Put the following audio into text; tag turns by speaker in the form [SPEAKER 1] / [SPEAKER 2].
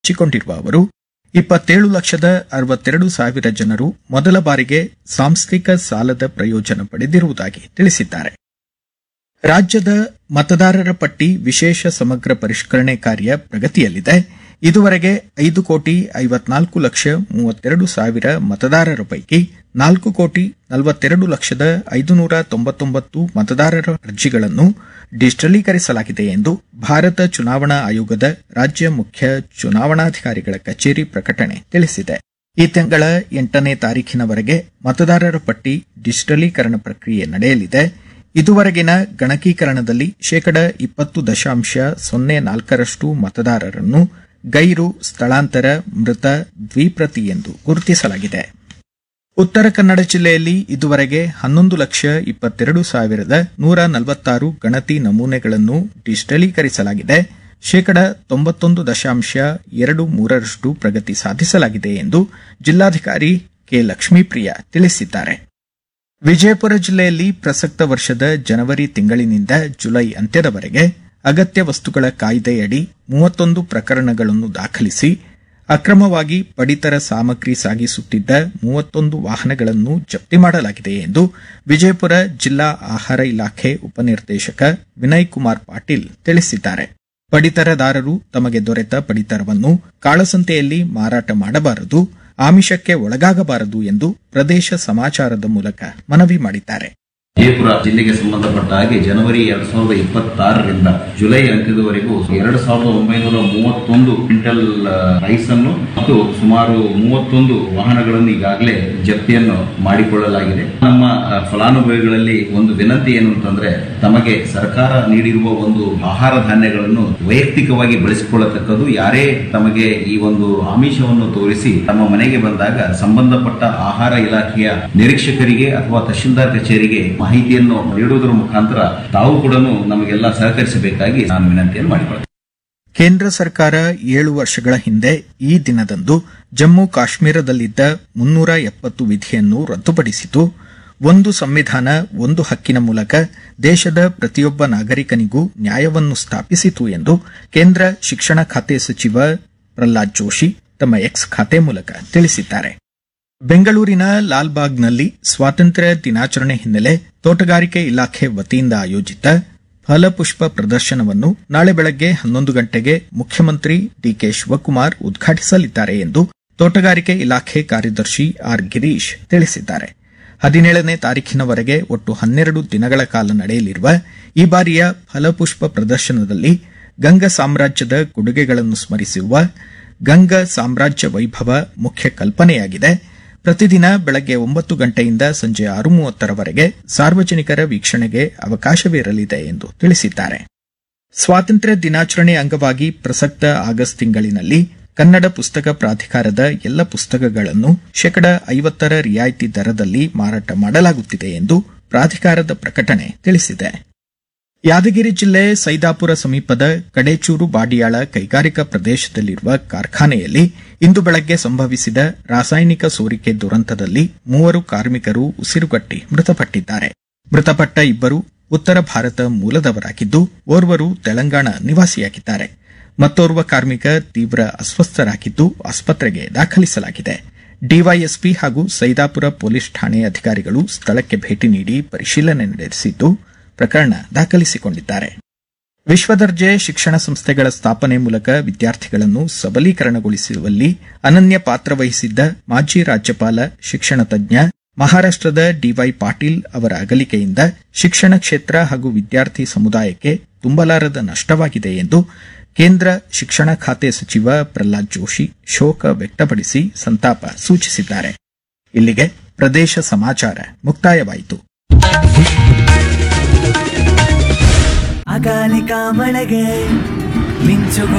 [SPEAKER 1] ಹಂಚಿಕೊಂಡಿರುವ ಅವರು ಇಪ್ಪತ್ತೇಳು ಲಕ್ಷದ ಅರವತ್ತೆರಡು ಸಾವಿರ ಜನರು ಮೊದಲ ಬಾರಿಗೆ ಸಾಂಸ್ಥಿಕ ಸಾಲದ ಪ್ರಯೋಜನ ಪಡೆದಿರುವುದಾಗಿ ತಿಳಿಸಿದ್ದಾರೆ ರಾಜ್ಯದ ಮತದಾರರ ಪಟ್ಟಿ ವಿಶೇಷ ಸಮಗ್ರ ಪರಿಷ್ಕರಣೆ ಕಾರ್ಯ ಪ್ರಗತಿಯಲ್ಲಿದೆ ಇದುವರೆಗೆ ಐದು ಕೋಟಿ ಐವತ್ನಾಲ್ಕು ಲಕ್ಷ ಮೂವತ್ತೆರಡು ಸಾವಿರ ಮತದಾರರ ಪೈಕಿ ನಾಲ್ಕು ಕೋಟಿ ನಲವತ್ತೆರಡು ಲಕ್ಷದ ಐದುನೂರ ತೊಂಬತ್ತೊಂಬತ್ತು ಮತದಾರರ ಅರ್ಜಿಗಳನ್ನು ಡಿಜಿಟಲೀಕರಿಸಲಾಗಿದೆ ಎಂದು ಭಾರತ ಚುನಾವಣಾ ಆಯೋಗದ ರಾಜ್ಯ ಮುಖ್ಯ ಚುನಾವಣಾಧಿಕಾರಿಗಳ ಕಚೇರಿ ಪ್ರಕಟಣೆ ತಿಳಿಸಿದೆ ಈ ತಿಂಗಳ ಎಂಟನೇ ತಾರೀಖಿನವರೆಗೆ ಮತದಾರರ ಪಟ್ಟಿ ಡಿಜಿಟಲೀಕರಣ ಪ್ರಕ್ರಿಯೆ ನಡೆಯಲಿದೆ ಇದುವರೆಗಿನ ಗಣಕೀಕರಣದಲ್ಲಿ ಶೇಕಡ ಇಪ್ಪತ್ತು ದಶಾಂಶ ಸೊನ್ನೆ ನಾಲ್ಕರಷ್ಟು ಮತದಾರರನ್ನು ಗೈರು ಸ್ಥಳಾಂತರ ಮೃತ ದ್ವಿಪ್ರತಿ ಎಂದು ಗುರುತಿಸಲಾಗಿದೆ ಉತ್ತರ ಕನ್ನಡ ಜಿಲ್ಲೆಯಲ್ಲಿ ಇದುವರೆಗೆ ಹನ್ನೊಂದು ಲಕ್ಷ ಇಪ್ಪತ್ತೆರಡು ಸಾವಿರದ ನೂರ ನಲವತ್ತಾರು ಗಣತಿ ನಮೂನೆಗಳನ್ನು ಡಿಜಿಟಲೀಕರಿಸಲಾಗಿದೆ ಶೇಕಡ ತೊಂಬತ್ತೊಂದು ದಶಾಂಶ ಎರಡು ಮೂರರಷ್ಟು ಪ್ರಗತಿ ಸಾಧಿಸಲಾಗಿದೆ ಎಂದು ಜಿಲ್ಲಾಧಿಕಾರಿ ಕೆ ಲಕ್ಷ್ಮೀಪ್ರಿಯ ತಿಳಿಸಿದ್ದಾರೆ ವಿಜಯಪುರ ಜಿಲ್ಲೆಯಲ್ಲಿ ಪ್ರಸಕ್ತ ವರ್ಷದ ಜನವರಿ ತಿಂಗಳಿನಿಂದ ಜುಲೈ ಅಂತ್ಯದವರೆಗೆ ಅಗತ್ಯ ವಸ್ತುಗಳ ಕಾಯ್ದೆಯಡಿ ಮೂವತ್ತೊಂದು ಪ್ರಕರಣಗಳನ್ನು ದಾಖಲಿಸಿ ಅಕ್ರಮವಾಗಿ ಪಡಿತರ ಸಾಮಗ್ರಿ ಸಾಗಿಸುತ್ತಿದ್ದ ಮೂವತ್ತೊಂದು ವಾಹನಗಳನ್ನು ಜಪ್ತಿ ಮಾಡಲಾಗಿದೆ ಎಂದು ವಿಜಯಪುರ ಜಿಲ್ಲಾ ಆಹಾರ ಇಲಾಖೆ ಉಪನಿರ್ದೇಶಕ ವಿನಯ್ ಕುಮಾರ್ ಪಾಟೀಲ್ ತಿಳಿಸಿದ್ದಾರೆ ಪಡಿತರದಾರರು ತಮಗೆ ದೊರೆತ ಪಡಿತರವನ್ನು ಕಾಳಸಂತೆಯಲ್ಲಿ ಮಾರಾಟ ಮಾಡಬಾರದು ಆಮಿಷಕ್ಕೆ ಒಳಗಾಗಬಾರದು ಎಂದು ಪ್ರದೇಶ ಸಮಾಚಾರದ ಮೂಲಕ ಮನವಿ ಮಾಡಿದ್ದಾರೆ
[SPEAKER 2] ವಿಜಯಪುರ ಜಿಲ್ಲೆಗೆ ಸಂಬಂಧಪಟ್ಟ ಹಾಗೆ ಜನವರಿ ಎರಡ್ ಸಾವಿರದ ಇಪ್ಪತ್ತಾರರಿಂದ ಜುಲೈ ಅಂತ್ಯದವರೆಗೂ ಎರಡು ಸಾವಿರದ ಒಂಬೈನೂರ ಮೂವತ್ತೊಂದು ಕ್ವಿಂಟಲ್ ಆ, ರೈಸ್ ಅನ್ನು ಮತ್ತು ಸುಮಾರು ಮೂವತ್ತೊಂದು ವಾಹನಗಳನ್ನು ಈಗಾಗಲೇ ಜಪ್ತಿಯನ್ನು ಮಾಡಿಕೊಳ್ಳಲಾಗಿದೆ ನಮ್ಮ ಆ, ಫಲಾನುಭವಿಗಳಲ್ಲಿ ಒಂದು ವಿನಂತಿ ಏನು ಅಂತಂದ್ರೆ ತಮಗೆ ಸರ್ಕಾರ ನೀಡಿರುವ ಒಂದು ಆಹಾರ ಧಾನ್ಯಗಳನ್ನು ವೈಯಕ್ತಿಕವಾಗಿ ಬಳಸಿಕೊಳ್ಳತಕ್ಕದ್ದು ಯಾರೇ ತಮಗೆ ಈ ಒಂದು ಆಮಿಷವನ್ನು ತೋರಿಸಿ ತಮ್ಮ ಮನೆಗೆ ಬಂದಾಗ ಸಂಬಂಧಪಟ್ಟ ಆಹಾರ ಇಲಾಖೆಯ ನಿರೀಕ್ಷಕರಿಗೆ ಅಥವಾ ತಹಶೀಲ್ದಾರ್ ಕಚೇರಿಗೆ ಮಾಹಿತಿಯನ್ನು ನೀಡುವುದರ ಮುಖಾಂತರ ತಾವು ಕೂಡ ನಮಗೆಲ್ಲ ಸಹಕರಿಸಬೇಕಾಗಿ ನಾನು ವಿನಂತಿಯನ್ನು ಮಾಡಿಕೊಳ್ಳುತ್ತೇನೆ
[SPEAKER 1] ಕೇಂದ್ರ ಸರ್ಕಾರ ಏಳು ವರ್ಷಗಳ ಹಿಂದೆ ಈ ದಿನದಂದು ಜಮ್ಮು ಕಾಶ್ಮೀರದಲ್ಲಿದ್ದ ಮುನ್ನೂರ ಎಪ್ಪತ್ತು ವಿಧಿಯನ್ನು ರದ್ದುಪಡಿಸಿತು ಒಂದು ಸಂವಿಧಾನ ಒಂದು ಹಕ್ಕಿನ ಮೂಲಕ ದೇಶದ ಪ್ರತಿಯೊಬ್ಬ ನಾಗರಿಕನಿಗೂ ನ್ಯಾಯವನ್ನು ಸ್ಥಾಪಿಸಿತು ಎಂದು ಕೇಂದ್ರ ಶಿಕ್ಷಣ ಖಾತೆ ಸಚಿವ ಪ್ರಹ್ಲಾದ್ ಜೋಶಿ ತಮ್ಮ ಎಕ್ಸ್ ಖಾತೆ ಮೂಲಕ ತಿಳಿಸಿದ್ದಾರೆ ಬೆಂಗಳೂರಿನ ಲಾಲ್ಬಾಗ್ನಲ್ಲಿ ಸ್ವಾತಂತ್ರ್ಯ ದಿನಾಚರಣೆ ಹಿನ್ನೆಲೆ ತೋಟಗಾರಿಕೆ ಇಲಾಖೆ ವತಿಯಿಂದ ಆಯೋಜಿತ ಫಲಪುಷ್ಪ ಪ್ರದರ್ಶನವನ್ನು ನಾಳೆ ಬೆಳಗ್ಗೆ ಹನ್ನೊಂದು ಗಂಟೆಗೆ ಮುಖ್ಯಮಂತ್ರಿ ಡಿಕೆ ಶಿವಕುಮಾರ್ ಉದ್ಘಾಟಿಸಲಿದ್ದಾರೆ ಎಂದು ತೋಟಗಾರಿಕೆ ಇಲಾಖೆ ಕಾರ್ಯದರ್ಶಿ ಆರ್ ಗಿರೀಶ್ ತಿಳಿಸಿದ್ದಾರೆ ಹದಿನೇಳನೇ ತಾರೀಖಿನವರೆಗೆ ಒಟ್ಟು ಹನ್ನೆರಡು ದಿನಗಳ ಕಾಲ ನಡೆಯಲಿರುವ ಈ ಬಾರಿಯ ಫಲಪುಷ್ಪ ಪ್ರದರ್ಶನದಲ್ಲಿ ಗಂಗ ಸಾಮ್ರಾಜ್ಯದ ಕೊಡುಗೆಗಳನ್ನು ಸ್ಮರಿಸುವ ಗಂಗ ಸಾಮ್ರಾಜ್ಯ ವೈಭವ ಮುಖ್ಯ ಕಲ್ಪನೆಯಾಗಿದೆ ಪ್ರತಿದಿನ ಬೆಳಗ್ಗೆ ಒಂಬತ್ತು ಗಂಟೆಯಿಂದ ಸಂಜೆ ಆರು ಮೂವತ್ತರವರೆಗೆ ಸಾರ್ವಜನಿಕರ ವೀಕ್ಷಣೆಗೆ ಅವಕಾಶವಿರಲಿದೆ ಎಂದು ತಿಳಿಸಿದ್ದಾರೆ ಸ್ವಾತಂತ್ರ್ಯ ದಿನಾಚರಣೆ ಅಂಗವಾಗಿ ಪ್ರಸಕ್ತ ಆಗಸ್ಟ್ ತಿಂಗಳಿನಲ್ಲಿ ಕನ್ನಡ ಪುಸ್ತಕ ಪ್ರಾಧಿಕಾರದ ಎಲ್ಲ ಪುಸ್ತಕಗಳನ್ನು ಶೇಕಡ ಐವತ್ತರ ರಿಯಾಯಿತಿ ದರದಲ್ಲಿ ಮಾರಾಟ ಮಾಡಲಾಗುತ್ತಿದೆ ಎಂದು ಪ್ರಾಧಿಕಾರದ ಪ್ರಕಟಣೆ ತಿಳಿಸಿದೆ ಯಾದಗಿರಿ ಜಿಲ್ಲೆ ಸೈದಾಪುರ ಸಮೀಪದ ಕಡೇಚೂರು ಬಾಡಿಯಾಳ ಕೈಗಾರಿಕಾ ಪ್ರದೇಶದಲ್ಲಿರುವ ಕಾರ್ಖಾನೆಯಲ್ಲಿ ಇಂದು ಬೆಳಗ್ಗೆ ಸಂಭವಿಸಿದ ರಾಸಾಯನಿಕ ಸೋರಿಕೆ ದುರಂತದಲ್ಲಿ ಮೂವರು ಕಾರ್ಮಿಕರು ಉಸಿರುಗಟ್ಟಿ ಮೃತಪಟ್ಟಿದ್ದಾರೆ ಮೃತಪಟ್ಟ ಇಬ್ಬರು ಉತ್ತರ ಭಾರತ ಮೂಲದವರಾಗಿದ್ದು ಓರ್ವರು ತೆಲಂಗಾಣ ನಿವಾಸಿಯಾಗಿದ್ದಾರೆ ಮತ್ತೋರ್ವ ಕಾರ್ಮಿಕ ತೀವ್ರ ಅಸ್ವಸ್ಥರಾಗಿದ್ದು ಆಸ್ಪತ್ರೆಗೆ ದಾಖಲಿಸಲಾಗಿದೆ ಡಿವೈಎಸ್ಪಿ ಹಾಗೂ ಸೈದಾಪುರ ಪೊಲೀಸ್ ಠಾಣೆ ಅಧಿಕಾರಿಗಳು ಸ್ಥಳಕ್ಕೆ ಭೇಟಿ ನೀಡಿ ಪರಿಶೀಲನೆ ನಡೆಸಿದ್ದು ಪ್ರಕರಣ ದಾಖಲಿಸಿಕೊಂಡಿದ್ದಾರೆ ವಿಶ್ವದರ್ಜೆ ಶಿಕ್ಷಣ ಸಂಸ್ಥೆಗಳ ಸ್ಥಾಪನೆ ಮೂಲಕ ವಿದ್ಯಾರ್ಥಿಗಳನ್ನು ಸಬಲೀಕರಣಗೊಳಿಸುವಲ್ಲಿ ಅನನ್ಯ ಪಾತ್ರ ವಹಿಸಿದ್ದ ಮಾಜಿ ರಾಜ್ಯಪಾಲ ಶಿಕ್ಷಣ ತಜ್ಞ ಮಹಾರಾಷ್ಟದ ಡಿವೈ ಪಾಟೀಲ್ ಅವರ ಅಗಲಿಕೆಯಿಂದ ಶಿಕ್ಷಣ ಕ್ಷೇತ್ರ ಹಾಗೂ ವಿದ್ಯಾರ್ಥಿ ಸಮುದಾಯಕ್ಕೆ ತುಂಬಲಾರದ ನಷ್ಟವಾಗಿದೆ ಎಂದು ಕೇಂದ್ರ ಶಿಕ್ಷಣ ಖಾತೆ ಸಚಿವ ಪ್ರಹ್ಲಾದ್ ಜೋಶಿ ಶೋಕ ವ್ಯಕ್ತಪಡಿಸಿ ಸಂತಾಪ ಸೂಚಿಸಿದ್ದಾರೆ ಇಲ್ಲಿಗೆ ಪ್ರದೇಶ ಸಮಾಚಾರ ಮುಕ್ತಾಯವಾಯಿತು
[SPEAKER 3] ಅಕಾಲಿಕ ಮಳೆಗೆ ಮಿಂಚುಗಳು